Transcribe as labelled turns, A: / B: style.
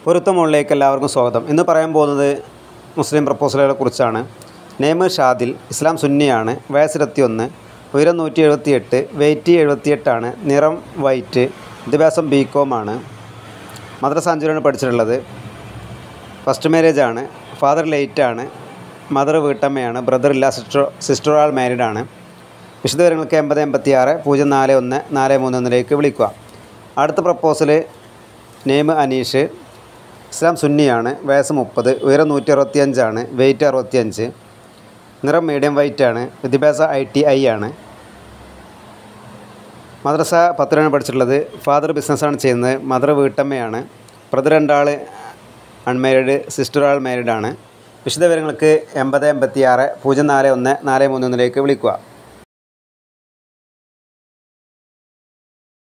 A: പൊരുത്തമുള്ളിലേക്ക് എല്ലാവർക്കും സ്വാഗതം ഇന്ന് പറയാൻ പോകുന്നത് മുസ്ലിം പ്രപ്പോസലുകളെ കുറിച്ചാണ് നെയ്മ് ഷാദിൽ ഇസ്ലാം സുന്നിയാണ് വയസ്സ് ഇരുപത്തിയൊന്ന് ഉയരം നൂറ്റി എഴുപത്തിയെട്ട് വെയ്റ്റ് എഴുപത്തിയെട്ടാണ് നിറം വൈറ്റ് വിദ്യാഭ്യാസം ബി കോമാണ് മദ്രസ അഞ്ചുരാണ് പഠിച്ചിട്ടുള്ളത് ഫസ്റ്റ് മാരേജ് ആണ് ഫാദർ ലേറ്റ് ആണ് മദർ വീട്ടമ്മയാണ് ബ്രദർ ഇല്ല സിസ്റ്റർ സിസ്റ്റർ ആൾ മാരീഡ് ആണ് വിശദവിവരങ്ങൾക്ക് എൺപത് എൺപത്തി ആറ് പൂജ്യം നാല് ഒന്ന് നാല് മൂന്ന് ഒന്നിലേക്ക് വിളിക്കുക അടുത്ത പ്രപ്പോസൽ നെയിം അനീഷ് ഇസ്ലാം സുന്നിയാണ് വയസ്സ് മുപ്പത് ഉയരം നൂറ്റി അറുപത്തിയഞ്ചാണ് വെയ്റ്റ് അറുപത്തിയഞ്ച് നിറം മീഡിയം വൈറ്റ് ആണ് വിദ്യാഭ്യാസ ഐ ടി ഐ ആണ് മദ്രസ പത്തിലാണ് പഠിച്ചിട്ടുള്ളത് ഫാദർ ബിസിനസ്സാണ് ചെയ്യുന്നത് മദർ വീട്ടമ്മയാണ് ബ്രദർ രണ്ടാൾ അൺമാരീഡ് സിസ്റ്റർ ആൾ മാരീഡ് ആണ് വിശദവിവരങ്ങൾക്ക് എൺപത് എൺപത്തി ആറ് പൂജ്യം നാല് ഒന്ന് നാല് മൂന്ന് ഒന്നിലേക്ക് വിളിക്കുക